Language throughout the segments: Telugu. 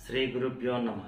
శ్రీ గురుభ్యో నమ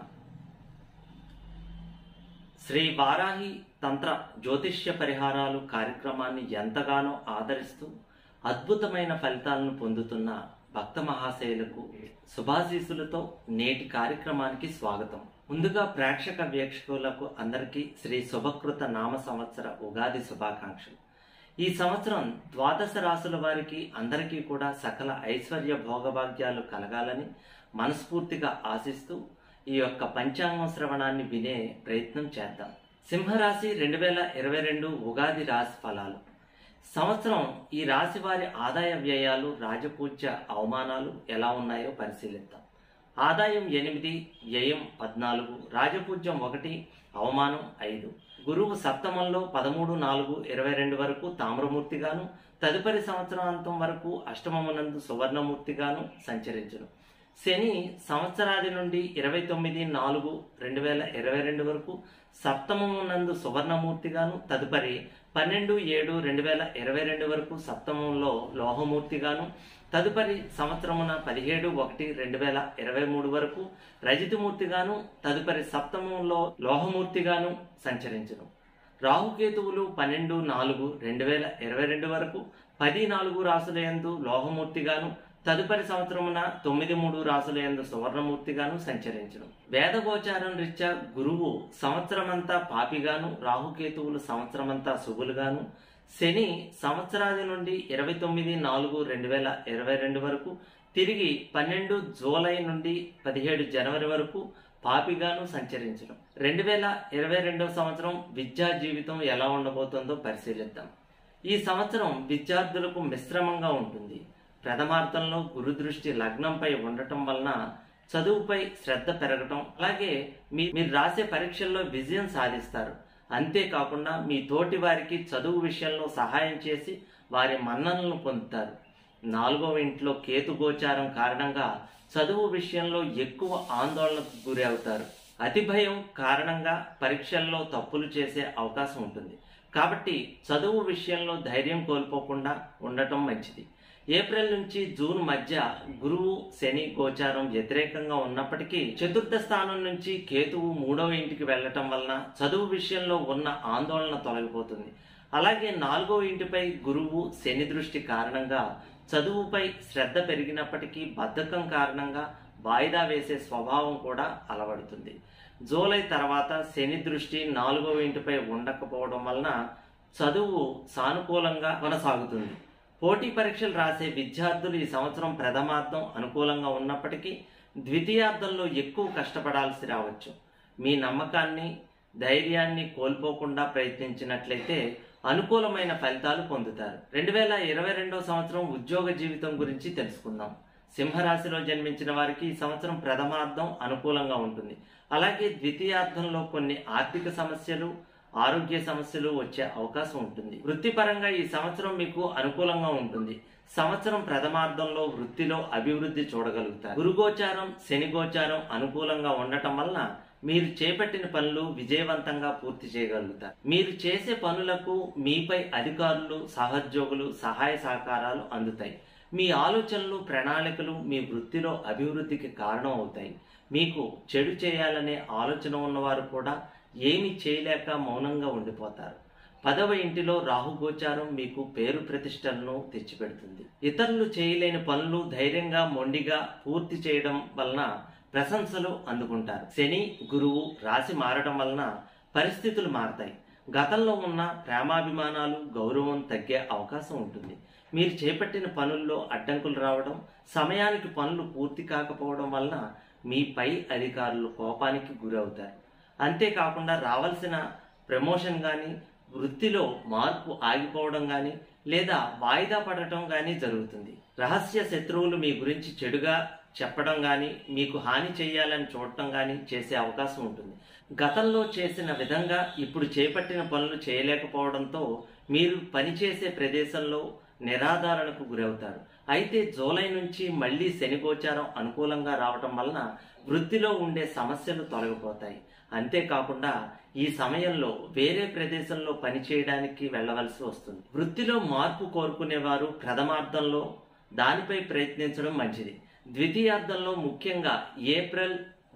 శ్రీ వారాహి తంత్ర జ్యోతిష్య పరిహారాలు కార్యక్రమాన్ని ఎంతగానో ఆదరిస్తూ అద్భుతమైన ఫలితాలను పొందుతున్న భక్త మహాశయులకు శుభాశీసులతో నేటి కార్యక్రమానికి స్వాగతం ముందుగా ప్రేక్షక వీక్షకులకు అందరికీ శ్రీ శుభకృత నామ సంవత్సర ఉగాది శుభాకాంక్షలు ఈ సంవత్సరం ద్వాదశ రాసుల వారికి అందరికీ కూడా సకల ఐశ్వర్య భోగభాగ్యాలు కలగాలని మనస్ఫూర్తిగా ఆశిస్తూ ఈ యొక్క పంచాంగం శ్రవణాన్ని వినే ప్రయత్నం చేద్దాం సింహరాశి రెండు వేల ఇరవై రెండు ఉగాది రాశి ఫలాలు సంవత్సరం ఈ రాశి వారి ఆదాయ వ్యయాలు రాజపూజ్య అవమానాలు ఎలా ఉన్నాయో పరిశీలిద్దాం ఆదాయం ఎనిమిది వ్యయం పద్నాలుగు రాజపూజ్యం ఒకటి అవమానం ఐదు గురువు సప్తమంలో పదమూడు నాలుగు ఇరవై రెండు వరకు తామ్రమూర్తిగాను తదుపరి సంవత్సరాంతం వరకు అష్టమమునందు సువర్ణమూర్తిగాను సంచరించును శని సంవత్సరాది నుండి ఇరవై తొమ్మిది నాలుగు రెండు వేల ఇరవై రెండు వరకు సప్తమమునందు సువర్ణమూర్తిగాను తదుపరి పన్నెండు ఏడు రెండు వేల ఇరవై రెండు వరకు సప్తమంలో లోహమూర్తిగాను తదుపరి సంవత్సరమున పదిహేడు ఒకటి రెండు వేల ఇరవై మూడు వరకు రజితమూర్తిగాను తదుపరి సప్తమంలో లోహమూర్తిగాను సంచరించును రాహుకేతువులు పన్నెండు నాలుగు రెండు వేల ఇరవై రెండు వరకు పది నాలుగు రాసుల యందు లోహమూర్తిగాను తదుపరి సంవత్సరమున తొమ్మిది మూడు రాసుల యందు సువర్ణమూర్తిగాను సంచరించును వేదగోచారం రీత్యా గురువు సంవత్సరమంతా పాపిగాను రాహుకేతువులు సంవత్సరమంతా శుభులుగాను శని సంవత్సరాది నుండి ఇరవై తొమ్మిది నాలుగు రెండు వేల ఇరవై రెండు వరకు తిరిగి పన్నెండు జూలై నుండి పదిహేడు జనవరి వరకు పాపిగాను సంచరించడం రెండు వేల ఇరవై రెండవ సంవత్సరం విద్యా జీవితం ఎలా ఉండబోతుందో పరిశీలిద్దాం ఈ సంవత్సరం విద్యార్థులకు మిశ్రమంగా ఉంటుంది ప్రథమార్థంలో గురు దృష్టి లగ్నంపై ఉండటం వలన చదువుపై శ్రద్ధ పెరగటం అలాగే మీ మీరు రాసే పరీక్షల్లో విజయం సాధిస్తారు అంతేకాకుండా మీ తోటి వారికి చదువు విషయంలో సహాయం చేసి వారి మన్ననలను పొందుతారు నాలుగవ ఇంట్లో కేతు గోచారం కారణంగా చదువు విషయంలో ఎక్కువ ఆందోళనకు గురి అవుతారు అతి భయం కారణంగా పరీక్షల్లో తప్పులు చేసే అవకాశం ఉంటుంది కాబట్టి చదువు విషయంలో ధైర్యం కోల్పోకుండా ఉండటం మంచిది ఏప్రిల్ నుంచి జూన్ మధ్య గురువు శని గోచారం వ్యతిరేకంగా ఉన్నప్పటికీ చతుర్థ స్థానం నుంచి కేతువు మూడవ ఇంటికి వెళ్లటం వలన చదువు విషయంలో ఉన్న ఆందోళన తొలగిపోతుంది అలాగే నాలుగో ఇంటిపై గురువు శని దృష్టి కారణంగా చదువుపై శ్రద్ధ పెరిగినప్పటికీ బద్ధకం కారణంగా వాయిదా వేసే స్వభావం కూడా అలవడుతుంది జూలై తర్వాత శని దృష్టి నాలుగవ ఇంటిపై ఉండకపోవడం వలన చదువు సానుకూలంగా కొనసాగుతుంది పోటీ పరీక్షలు రాసే విద్యార్థులు ఈ సంవత్సరం ప్రథమార్థం అనుకూలంగా ఉన్నప్పటికీ ద్వితీయార్థంలో ఎక్కువ కష్టపడాల్సి రావచ్చు మీ నమ్మకాన్ని ధైర్యాన్ని కోల్పోకుండా ప్రయత్నించినట్లయితే అనుకూలమైన ఫలితాలు పొందుతారు రెండు వేల ఇరవై రెండవ సంవత్సరం ఉద్యోగ జీవితం గురించి తెలుసుకుందాం సింహరాశిలో జన్మించిన వారికి ఈ సంవత్సరం ప్రథమార్థం అనుకూలంగా ఉంటుంది అలాగే ద్వితీయార్థంలో కొన్ని ఆర్థిక సమస్యలు ఆరోగ్య సమస్యలు వచ్చే అవకాశం ఉంటుంది వృత్తిపరంగా ఈ సంవత్సరం మీకు అనుకూలంగా ఉంటుంది సంవత్సరం ప్రథమార్థంలో వృత్తిలో అభివృద్ధి చూడగలుగుతారు గురుగోచారం శని గోచారం అనుకూలంగా ఉండటం వలన మీరు చేపట్టిన పనులు విజయవంతంగా పూర్తి చేయగలుగుతారు మీరు చేసే పనులకు మీపై అధికారులు సహోద్యోగులు సహాయ సహకారాలు అందుతాయి మీ ఆలోచనలు ప్రణాళికలు మీ వృత్తిలో అభివృద్ధికి కారణం అవుతాయి మీకు చెడు చేయాలనే ఆలోచన ఉన్నవారు కూడా ఏమి చేయలేక మౌనంగా ఉండిపోతారు పదవ ఇంటిలో రాహుగోచారం మీకు పేరు ప్రతిష్టలను తెచ్చిపెడుతుంది ఇతరులు చేయలేని పనులు ధైర్యంగా మొండిగా పూర్తి చేయడం వలన ప్రశంసలు అందుకుంటారు శని గురువు రాశి మారడం వలన పరిస్థితులు మారతాయి గతంలో ఉన్న ప్రేమాభిమానాలు గౌరవం తగ్గే అవకాశం ఉంటుంది మీరు చేపట్టిన పనుల్లో అడ్డంకులు రావడం సమయానికి పనులు పూర్తి కాకపోవడం వలన మీ పై అధికారులు కోపానికి గురవుతారు అంతేకాకుండా రావాల్సిన ప్రమోషన్ కానీ వృత్తిలో మార్పు ఆగిపోవడం కానీ లేదా వాయిదా పడటం కానీ జరుగుతుంది రహస్య శత్రువులు మీ గురించి చెడుగా చెప్పడం కానీ మీకు హాని చేయాలని చూడటం కానీ చేసే అవకాశం ఉంటుంది గతంలో చేసిన విధంగా ఇప్పుడు చేపట్టిన పనులు చేయలేకపోవడంతో మీరు పనిచేసే ప్రదేశంలో నిరాధారణకు గురవుతారు అయితే జూలై నుంచి మళ్ళీ శని గోచారం అనుకూలంగా రావటం వలన వృత్తిలో ఉండే సమస్యలు తొలగిపోతాయి అంతేకాకుండా ఈ సమయంలో వేరే ప్రదేశంలో పనిచేయడానికి వెళ్ళవలసి వస్తుంది వృత్తిలో మార్పు కోరుకునేవారు ప్రథమార్థంలో దానిపై ప్రయత్నించడం మంచిది ద్వితీయార్థంలో ముఖ్యంగా ఏప్రిల్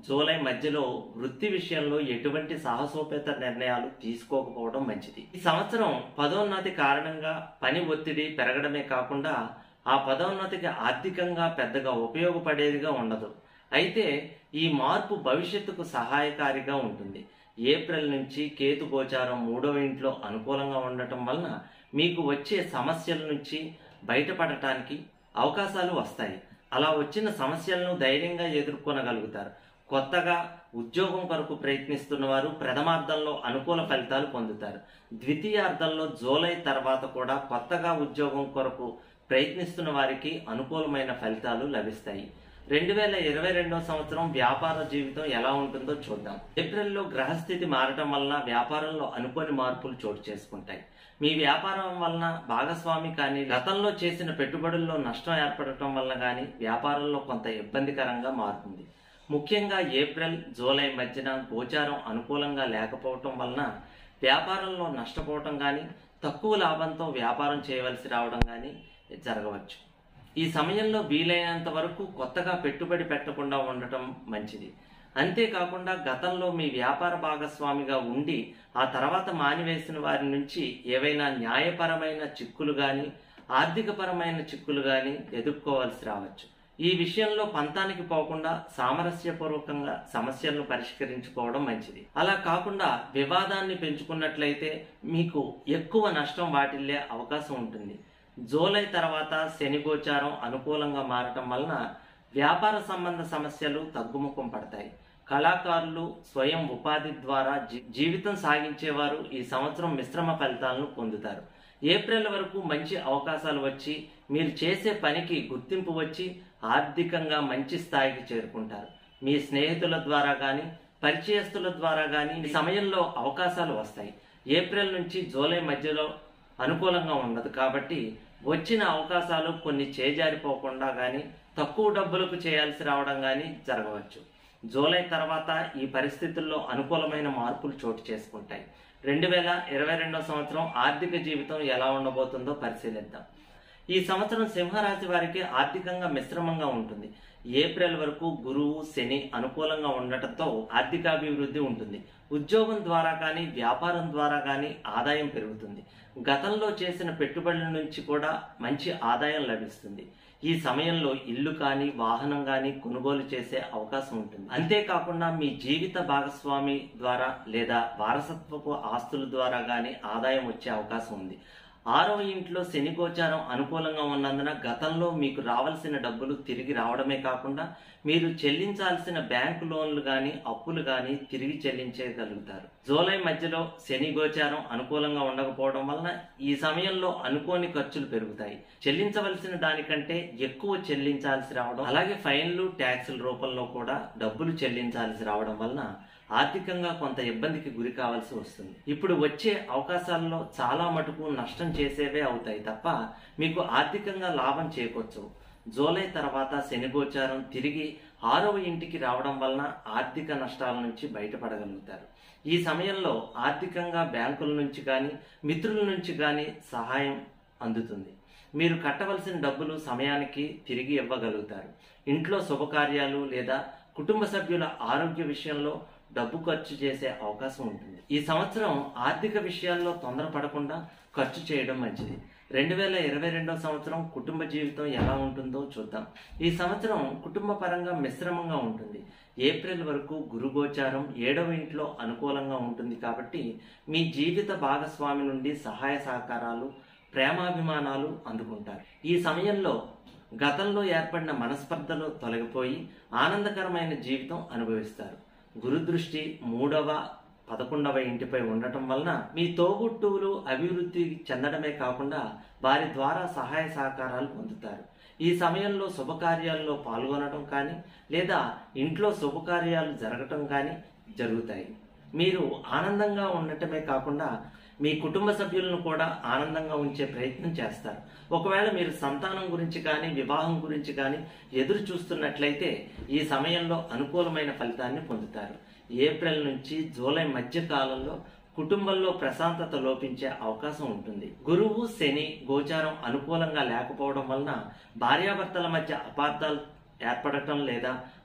జూలై మధ్యలో వృత్తి విషయంలో ఎటువంటి సాహసోపేత నిర్ణయాలు తీసుకోకపోవడం మంచిది ఈ సంవత్సరం పదోన్నతి కారణంగా పని ఒత్తిడి పెరగడమే కాకుండా ఆ పదోన్నతికి ఆర్థికంగా పెద్దగా ఉపయోగపడేదిగా ఉండదు అయితే ఈ మార్పు భవిష్యత్తుకు సహాయకారిగా ఉంటుంది ఏప్రిల్ నుంచి కేతు గోచారం మూడవ ఇంట్లో అనుకూలంగా ఉండటం వలన మీకు వచ్చే సమస్యల నుంచి బయటపడటానికి అవకాశాలు వస్తాయి అలా వచ్చిన సమస్యలను ధైర్యంగా ఎదుర్కొనగలుగుతారు కొత్తగా ఉద్యోగం కొరకు ప్రయత్నిస్తున్న వారు ప్రథమార్థంలో అనుకూల ఫలితాలు పొందుతారు ద్వితీయార్థంలో జూలై తర్వాత కూడా కొత్తగా ఉద్యోగం కొరకు ప్రయత్నిస్తున్న వారికి అనుకూలమైన ఫలితాలు లభిస్తాయి రెండు వేల ఇరవై రెండవ సంవత్సరం వ్యాపార జీవితం ఎలా ఉంటుందో చూద్దాం ఏప్రిల్లో గ్రహస్థితి మారటం వలన వ్యాపారంలో అనుకోని మార్పులు చోటు చేసుకుంటాయి మీ వ్యాపారం వలన భాగస్వామి కానీ గతంలో చేసిన పెట్టుబడుల్లో నష్టం ఏర్పడటం వలన కానీ వ్యాపారంలో కొంత ఇబ్బందికరంగా మారుతుంది ముఖ్యంగా ఏప్రిల్ జూలై మధ్యన గోచారం అనుకూలంగా లేకపోవటం వలన వ్యాపారంలో నష్టపోవటం కానీ తక్కువ లాభంతో వ్యాపారం చేయవలసి రావడం కానీ జరగవచ్చు ఈ సమయంలో వీలైనంత వరకు కొత్తగా పెట్టుబడి పెట్టకుండా ఉండటం మంచిది అంతేకాకుండా గతంలో మీ వ్యాపార భాగస్వామిగా ఉండి ఆ తర్వాత మానివేసిన వారి నుంచి ఏవైనా న్యాయపరమైన చిక్కులు కానీ ఆర్థికపరమైన చిక్కులు కానీ ఎదుర్కోవాల్సి రావచ్చు ఈ విషయంలో పంతానికి పోకుండా సామరస్యపూర్వకంగా సమస్యలను పరిష్కరించుకోవడం మంచిది అలా కాకుండా వివాదాన్ని పెంచుకున్నట్లయితే మీకు ఎక్కువ నష్టం వాటిల్లే అవకాశం ఉంటుంది జూలై తర్వాత శని గోచారం అనుకూలంగా మారటం వలన వ్యాపార సంబంధ సమస్యలు తగ్గుముఖం పడతాయి కళాకారులు స్వయం ఉపాధి ద్వారా జీ- జీవితం సాగించేవారు ఈ సంవత్సరం మిశ్రమ ఫలితాలను పొందుతారు ఏప్రిల్ వరకు మంచి అవకాశాలు వచ్చి మీరు చేసే పనికి గుర్తింపు వచ్చి ఆర్థికంగా మంచి స్థాయికి చేరుకుంటారు మీ స్నేహితుల ద్వారా కానీ పరిచయస్తుల ద్వారా కానీ ఈ సమయంలో అవకాశాలు వస్తాయి ఏప్రిల్ నుంచి జూలై మధ్యలో అనుకూలంగా ఉండదు కాబట్టి వచ్చిన అవకాశాలు కొన్ని చేజారిపోకుండా కానీ తక్కువ డబ్బులకు చేయాల్సి రావడం కానీ జరగవచ్చు జూలై తర్వాత ఈ పరిస్థితుల్లో అనుకూలమైన మార్పులు చోటు చేసుకుంటాయి రెండు వేల ఇరవై రెండవ సంవత్సరం ఆర్థిక జీవితం ఎలా ఉండబోతుందో పరిశీలిద్దాం ఈ సంవత్సరం సింహరాశి వారికి ఆర్థికంగా మిశ్రమంగా ఉంటుంది ఏప్రిల్ వరకు గురువు శని అనుకూలంగా ఉండటంతో ఆర్థికాభివృద్ధి ఉంటుంది ఉద్యోగం ద్వారా కానీ వ్యాపారం ద్వారా కానీ ఆదాయం పెరుగుతుంది గతంలో చేసిన పెట్టుబడుల నుంచి కూడా మంచి ఆదాయం లభిస్తుంది ఈ సమయంలో ఇల్లు కానీ వాహనం కానీ కొనుగోలు చేసే అవకాశం ఉంటుంది అంతేకాకుండా మీ జీవిత భాగస్వామి ద్వారా లేదా వారసత్వపు ఆస్తుల ద్వారా కానీ ఆదాయం వచ్చే అవకాశం ఉంది ఆరవ ఇంట్లో శని గోచారం అనుకూలంగా ఉన్నందున గతంలో మీకు రావాల్సిన డబ్బులు తిరిగి రావడమే కాకుండా మీరు చెల్లించాల్సిన బ్యాంకు లోన్లు కానీ అప్పులు కానీ తిరిగి చెల్లించగలుగుతారు జూలై మధ్యలో శని గోచారం అనుకూలంగా ఉండకపోవడం వలన ఈ సమయంలో అనుకోని ఖర్చులు పెరుగుతాయి చెల్లించవలసిన దానికంటే ఎక్కువ చెల్లించాల్సి రావడం అలాగే ఫైన్లు ట్యాక్సుల రూపంలో కూడా డబ్బులు చెల్లించాల్సి రావడం వలన ఆర్థికంగా కొంత ఇబ్బందికి గురి కావాల్సి వస్తుంది ఇప్పుడు వచ్చే అవకాశాల్లో చాలా మటుకు నష్టం చేసేవే అవుతాయి తప్ప మీకు ఆర్థికంగా లాభం చేకూర్చవు జూలై తర్వాత శని గోచారం తిరిగి ఆరవ ఇంటికి రావడం వలన ఆర్థిక నష్టాల నుంచి బయటపడగలుగుతారు ఈ సమయంలో ఆర్థికంగా బ్యాంకుల నుంచి కానీ మిత్రుల నుంచి కానీ సహాయం అందుతుంది మీరు కట్టవలసిన డబ్బులు సమయానికి తిరిగి ఇవ్వగలుగుతారు ఇంట్లో శుభకార్యాలు లేదా కుటుంబ సభ్యుల ఆరోగ్య విషయంలో డబ్బు ఖర్చు చేసే అవకాశం ఉంటుంది ఈ సంవత్సరం ఆర్థిక విషయాల్లో తొందరపడకుండా ఖర్చు చేయడం మంచిది రెండు వేల ఇరవై రెండవ సంవత్సరం కుటుంబ జీవితం ఎలా ఉంటుందో చూద్దాం ఈ సంవత్సరం కుటుంబ పరంగా మిశ్రమంగా ఉంటుంది ఏప్రిల్ వరకు గురుగోచారం ఏడవ ఇంట్లో అనుకూలంగా ఉంటుంది కాబట్టి మీ జీవిత భాగస్వామి నుండి సహాయ సహకారాలు ప్రేమాభిమానాలు అందుకుంటారు ఈ సమయంలో గతంలో ఏర్పడిన మనస్పర్ధలు తొలగిపోయి ఆనందకరమైన జీవితం అనుభవిస్తారు గురుదృష్టి మూడవ పదకొండవ ఇంటిపై ఉండటం వలన మీ తోబుట్టువులు అభివృద్ధి చెందడమే కాకుండా వారి ద్వారా సహాయ సహకారాలు పొందుతారు ఈ సమయంలో శుభకార్యాల్లో పాల్గొనడం కానీ లేదా ఇంట్లో శుభకార్యాలు జరగటం కానీ జరుగుతాయి మీరు ఆనందంగా ఉండటమే కాకుండా మీ కుటుంబ సభ్యులను కూడా ఆనందంగా ఉంచే ప్రయత్నం చేస్తారు ఒకవేళ మీరు సంతానం గురించి కానీ వివాహం గురించి కానీ ఎదురు చూస్తున్నట్లయితే ఈ సమయంలో అనుకూలమైన ఫలితాన్ని పొందుతారు ఏప్రిల్ నుంచి జూలై మధ్య కాలంలో కుటుంబంలో ప్రశాంతత లోపించే అవకాశం ఉంటుంది గురువు శని గోచారం అనుకూలంగా లేకపోవడం వలన భార్యాభర్తల మధ్య అపార్థాలు ఏర్పడటం లేదా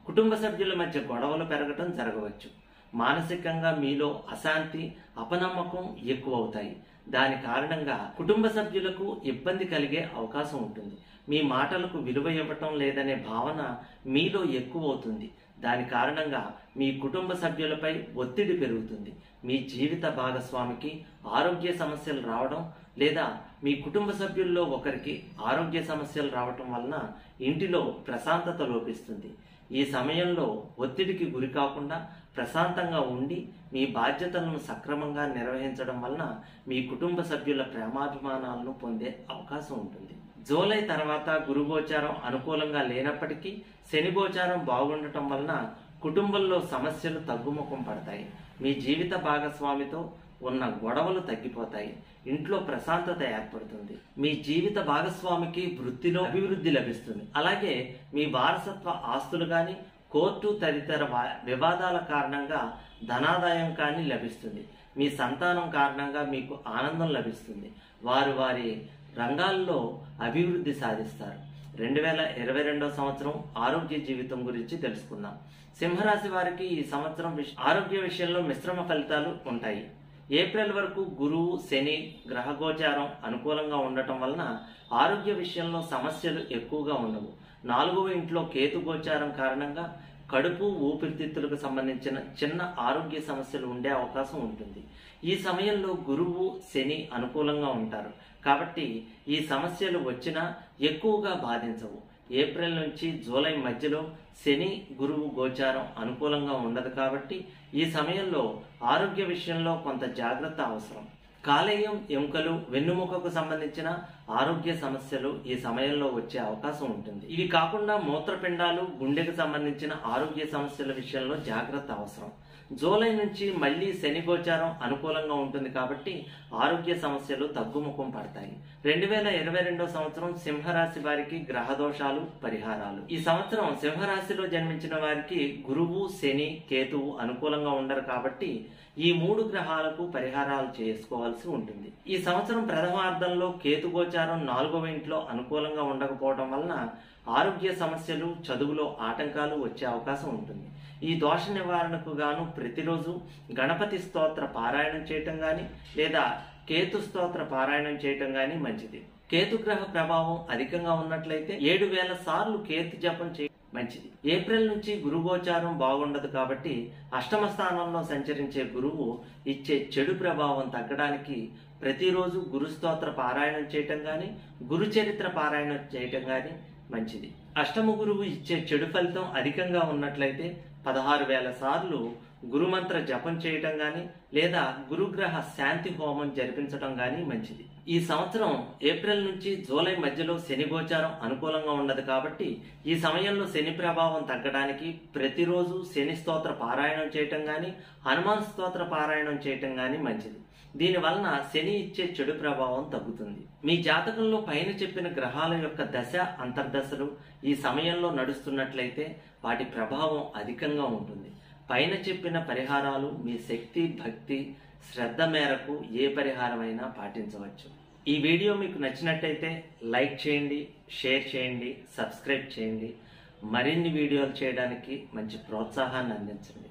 కుటుంబ సభ్యుల మధ్య గొడవలు పెరగటం జరగవచ్చు మానసికంగా మీలో అశాంతి అపనమ్మకం ఎక్కువ అవుతాయి దాని కారణంగా కుటుంబ సభ్యులకు ఇబ్బంది కలిగే అవకాశం ఉంటుంది మీ మాటలకు విలువ ఇవ్వటం లేదనే భావన మీలో ఎక్కువ అవుతుంది దాని కారణంగా మీ కుటుంబ సభ్యులపై ఒత్తిడి పెరుగుతుంది మీ జీవిత భాగస్వామికి ఆరోగ్య సమస్యలు రావడం లేదా మీ కుటుంబ సభ్యుల్లో ఒకరికి ఆరోగ్య సమస్యలు రావటం వలన ఇంటిలో ప్రశాంతత లోపిస్తుంది ఈ సమయంలో ఒత్తిడికి గురి కాకుండా ప్రశాంతంగా ఉండి మీ బాధ్యతలను సక్రమంగా నిర్వహించడం వలన మీ కుటుంబ సభ్యుల ప్రేమాభిమానాలను పొందే అవకాశం ఉంటుంది జూలై తర్వాత గురుగోచారం అనుకూలంగా లేనప్పటికీ శని గోచారం బాగుండటం వలన కుటుంబంలో సమస్యలు తగ్గుముఖం పడతాయి మీ జీవిత భాగస్వామితో ఉన్న గొడవలు తగ్గిపోతాయి ఇంట్లో ప్రశాంతత ఏర్పడుతుంది మీ జీవిత భాగస్వామికి వృత్తిలో అభివృద్ధి లభిస్తుంది అలాగే మీ వారసత్వ ఆస్తులు కానీ కోర్టు తదితర వా- వివాదాల కారణంగా ధనాదాయం కానీ లభిస్తుంది మీ సంతానం కారణంగా మీకు ఆనందం లభిస్తుంది వారు వారి రంగాల్లో అభివృద్ధి సాధిస్తారు రెండు వేల ఇరవై రెండవ సంవత్సరం ఆరోగ్య జీవితం గురించి తెలుసుకుందాం సింహరాశి వారికి ఈ సంవత్సరం విష- ఆరోగ్య విషయంలో మిశ్రమ ఫలితాలు ఉంటాయి ఏప్రిల్ వరకు గురువు శని గ్రహగోచారం అనుకూలంగా ఉండటం వలన ఆరోగ్య విషయంలో సమస్యలు ఎక్కువగా ఉండవు నాలుగవ ఇంట్లో కేతు గోచారం కారణంగా కడుపు ఊపిరితిత్తులకు సంబంధించిన చిన్న ఆరోగ్య సమస్యలు ఉండే అవకాశం ఉంటుంది ఈ సమయంలో గురువు శని అనుకూలంగా ఉంటారు కాబట్టి ఈ సమస్యలు వచ్చినా ఎక్కువగా బాధించవు ఏప్రిల్ నుంచి జూలై మధ్యలో శని గురువు గోచారం అనుకూలంగా ఉండదు కాబట్టి ఈ సమయంలో ఆరోగ్య విషయంలో కొంత జాగ్రత్త అవసరం కాలేయం ఎముకలు వెన్నుముకకు సంబంధించిన ఆరోగ్య సమస్యలు ఈ సమయంలో వచ్చే అవకాశం ఉంటుంది ఇవి కాకుండా మూత్రపిండాలు గుండెకు సంబంధించిన ఆరోగ్య సమస్యల విషయంలో జాగ్రత్త అవసరం జూలై నుంచి మళ్ళీ శని గోచారం అనుకూలంగా ఉంటుంది కాబట్టి ఆరోగ్య సమస్యలు తగ్గుముఖం పడతాయి రెండు వేల ఇరవై రెండో సంవత్సరం సింహరాశి వారికి గ్రహ దోషాలు పరిహారాలు ఈ సంవత్సరం సింహరాశిలో జన్మించిన వారికి గురువు శని కేతువు అనుకూలంగా ఉండరు కాబట్టి ఈ మూడు గ్రహాలకు పరిహారాలు చేసుకోవాల్సి ఉంటుంది ఈ సంవత్సరం ప్రథమార్థంలో కేతు గోచారం నాలుగవ ఇంట్లో అనుకూలంగా ఉండకపోవడం వలన ఆరోగ్య సమస్యలు చదువులో ఆటంకాలు వచ్చే అవకాశం ఉంటుంది ఈ దోష నివారణకు గాను ప్రతిరోజు గణపతి స్తోత్ర పారాయణం చేయటం గాని లేదా కేతు స్తోత్ర పారాయణం చేయటం గాని మంచిది కేతు గ్రహ ప్రభావం అధికంగా ఉన్నట్లయితే ఏడు వేల సార్లు కేతు జపం చేయ మంచిది ఏప్రిల్ నుంచి గురుగోచారం బాగుండదు కాబట్టి అష్టమ స్థానంలో సంచరించే గురువు ఇచ్చే చెడు ప్రభావం తగ్గడానికి ప్రతిరోజు గురు స్తోత్ర పారాయణం చేయటం గాని గురు చరిత్ర పారాయణం చేయటం గాని మంచిది అష్టమ గురువు ఇచ్చే చెడు ఫలితం అధికంగా ఉన్నట్లయితే పదహారు వేల సార్లు గురుమంత్ర జపం చేయటం గాని లేదా గురుగ్రహ శాంతి హోమం జరిపించడం గాని మంచిది ఈ సంవత్సరం ఏప్రిల్ నుంచి జూలై మధ్యలో శని గోచారం అనుకూలంగా ఉండదు కాబట్టి ఈ సమయంలో శని ప్రభావం తగ్గడానికి ప్రతిరోజు శని స్తోత్ర పారాయణం చేయటం గాని హనుమాన్ స్తోత్ర పారాయణం చేయటం గాని మంచిది దీని వలన శని ఇచ్చే చెడు ప్రభావం తగ్గుతుంది మీ జాతకంలో పైన చెప్పిన గ్రహాల యొక్క దశ అంతర్దశలు ఈ సమయంలో నడుస్తున్నట్లయితే వాటి ప్రభావం అధికంగా ఉంటుంది పైన చెప్పిన పరిహారాలు మీ శక్తి భక్తి శ్రద్ధ మేరకు ఏ పరిహారమైనా పాటించవచ్చు ఈ వీడియో మీకు నచ్చినట్టయితే లైక్ చేయండి షేర్ చేయండి సబ్స్క్రైబ్ చేయండి మరిన్ని వీడియోలు చేయడానికి మంచి ప్రోత్సాహాన్ని అందించండి